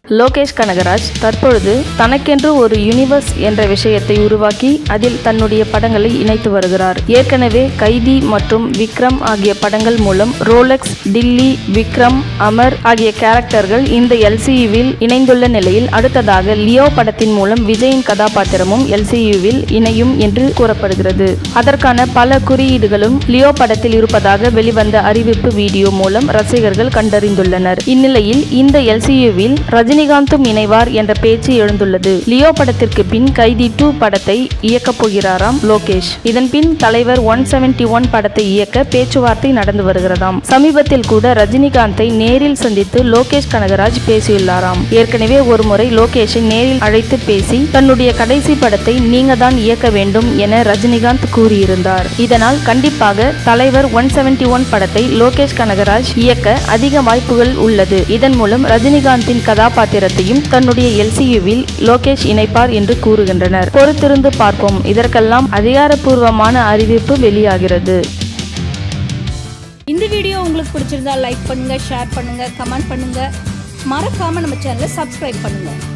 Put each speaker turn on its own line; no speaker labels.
லோகேஷ் கனகராஜ் தற்பொழுது தனக்கென்று ஒரு யூனிவர்ஸ் என்ற விஷயத்தை உருவாக்கி அதில் தன்னுடைய படங்களை இணைத்து வருகிறார் ஏற்கனவே கைதி மற்றும் விக்ரம் ஆகிய படங்கள் மூலம் ரோலக்ஸ் டில்லி விக்ரம் அமர் ஆகிய கேரக்டர்கள் இந்த எல்சியுவில் இணைந்துள்ள நிலையில் அடுத்ததாக லியோ படத்தின் மூலம் விஜயின் கதாபாத்திரமும் எல்சியுவில் இணையும் என்று கூறப்படுகிறது அதற்கான பல குறியீடுகளும் லியோ படத்தில் இருப்பதாக வெளிவந்த அறிவிப்பு வீடியோ மூலம் ரசிகர்கள் கண்டறிந்துள்ளனர் இந்நிலையில் இந்த எல்சியுவில் ரஜினிகாந்தும் இணைவார் என்ற பேச்சு எழுந்துள்ளது லியோ படத்திற்கு பின் கைதி டூ படத்தை இயக்கப் போகிறாராம் லோகேஷ் இதன் பின் தலைவர் ஒன் செவன்டி ஒன் படத்தை இயக்க பேச்சுவார்த்தை நடந்து வருகிறதாம் சமீபத்தில் கூட ரஜினிகாந்தை நேரில் சந்தித்து லோகேஷ் கனகராஜ் பேசியுள்ளாராம் ஏற்கனவே ஒரு முறை லோகேஷை நேரில் அழைத்து பேசி தன்னுடைய கடைசி படத்தை நீங்க தான் இயக்க வேண்டும் என ரஜினிகாந்த் கூறியிருந்தார் இதனால் கண்டிப்பாக தலைவர் ஒன் செவன்டி ஒன் படத்தை லோகேஷ் கனகராஜ் இயக்க அதிக வாய்ப்புகள் உள்ளது இதன் மூலம் ரஜினிகாந்தின் கதாபாத்திரத்தையும் தன்னுடைய எல்சியுவில் லோகேஷ் இணைப்பார் என்று கூறுகின்றனர் பொறுத்திருந்து பார்ப்போம் இதற்கெல்லாம் அதிகாரப்பூர்வமான அறிவிப்பு வெளியாகிறது
இந்த வீடியோ உங்களுக்கு பிடிச்சிருந்தா லைக் பண்ணுங்க ஷேர் பண்ணுங்க கமெண்ட் பண்ணுங்க மறக்காம நம்ம சேனலை சப்ஸ்கிரைப் பண்ணுங்க